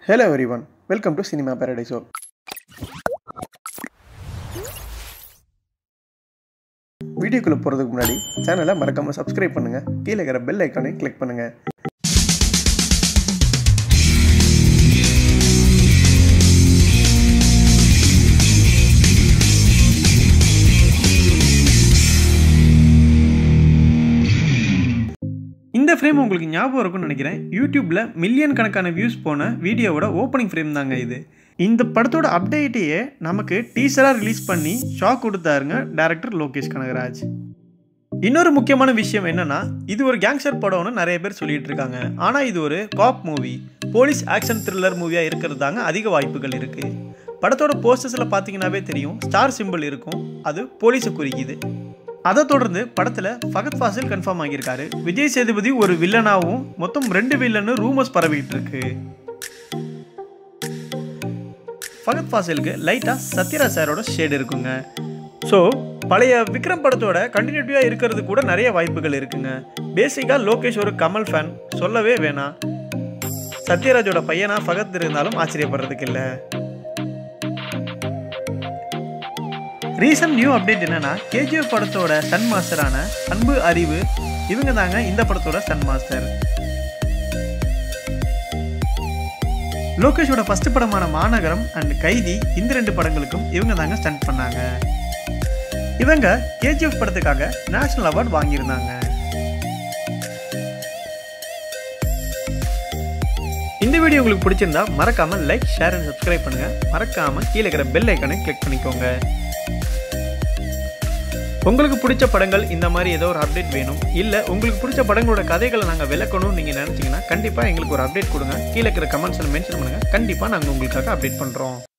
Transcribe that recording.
hello everyone welcome to cinema Paradiso வீடியோக்குள்ளே போகிறதுக்கு முன்னாடி சேனலை மறக்காமல் சப்ஸ்கிரைப் பண்ணுங்கள் கீழே இருக்கிற பெல் ஐக்கானை கிளிக் பண்ணுங்கள் இந்த ஃப்ரேம் உங்களுக்கு ஞாபகம் இருக்கும்னு நினைக்கிறேன் யூடியூப்பில் மில்லியன் கணக்கான வியூஸ் போன வீடியோவோட ஓப்பனிங் ஃப்ரேம் தாங்க இது இந்த படத்தோட அப்டேட்டையே நமக்கு டீசராக ரிலீஸ் பண்ணி ஷாக் கொடுத்தாருங்க டேரக்டர் லோகேஷ் கனகராஜ் இன்னொரு முக்கியமான விஷயம் என்னன்னா இது ஒரு கேங்ஸ்டர் படம்னு நிறைய பேர் சொல்லிட்டு இருக்காங்க ஆனால் இது ஒரு cop movie police action thriller மூவியாக இருக்கிறது தாங்க அதிக வாய்ப்புகள் இருக்குது படத்தோட போஸ்டர்ஸில் பார்த்தீங்கன்னாவே தெரியும் ஸ்டார் சிம்பிள் இருக்கும் அது போலீஸை குறிக்குது அதை தொடர்ந்து படத்தில் ஃபகத் ஃபாசில் கன்ஃபார்ம் ஆகியிருக்காரு விஜய் சேதுபதி ஒரு வில்லனாகவும் மொத்தம் ரெண்டு வில்லன்னு ரூமர்ஸ் பரவிட்டு இருக்கு ஃபகத் ஃபாசிலுக்கு லைட்டாக சத்யராஜ் சாரோட ஷேடு இருக்குங்க ஸோ பழைய விக்ரம் படத்தோட கண்டினியூட்டியாக இருக்கிறது கூட நிறைய வாய்ப்புகள் இருக்குங்க பேசிக்காக லோகேஷ் ஒரு கமல் ஃபேன் சொல்லவே வேணாம் சத்யராஜோட பையனா ஃபகத் இருந்தாலும் ஆச்சரியப்படுறதுக்கு இல்லை ரீசன்ட் நியூ அப்டேட் என்னன்னா கேஜிஎஃப் படத்தோட சன் மாஸ்டரான அன்பு அறிவு இவங்க தாங்க இந்த படத்தோட சன் மாஸ்டர் லோகேஷோட ஃபர்ஸ்ட் படமான மாநகரம் அண்ட் கைதி இந்த ரெண்டு படங்களுக்கும் இவங்க தாங்க ஸ்டண்ட் பண்ணாங்க இவங்க கேஜிஎஃப் படத்துக்காக நேஷனல் அவார்ட் வாங்கியிருந்தாங்க இந்த வீடியோ உங்களுக்கு பிடிச்சிருந்தா மறக்காம லைக் ஷேர் அண்ட் சப்ஸ்கிரைப் பண்ணுங்க மறக்காம கீழே இருக்கிற பெல் ஐக்கனை கிளிக் பண்ணிக்கோங்க உங்களுக்கு பிடிச்ச படங்கள் இந்த மாதிரி ஏதோ ஒரு அப்டேட் வேணும் இல்லை உங்களுக்கு பிடிச்ச படங்களோட கதைகளை நாங்கள் விளக்கணும்னு நீங்கள் நினச்சிங்கன்னா கண்டிப்பாக எங்களுக்கு ஒரு அப்டேட் கொடுங்க கீழே இருக்கிற கமெண்ட்ஸில் மென்ஷன் பண்ணுங்கள் கண்டிப்பாக நாங்கள் உங்களுக்காக அப்டேட் பண்ணுறோம்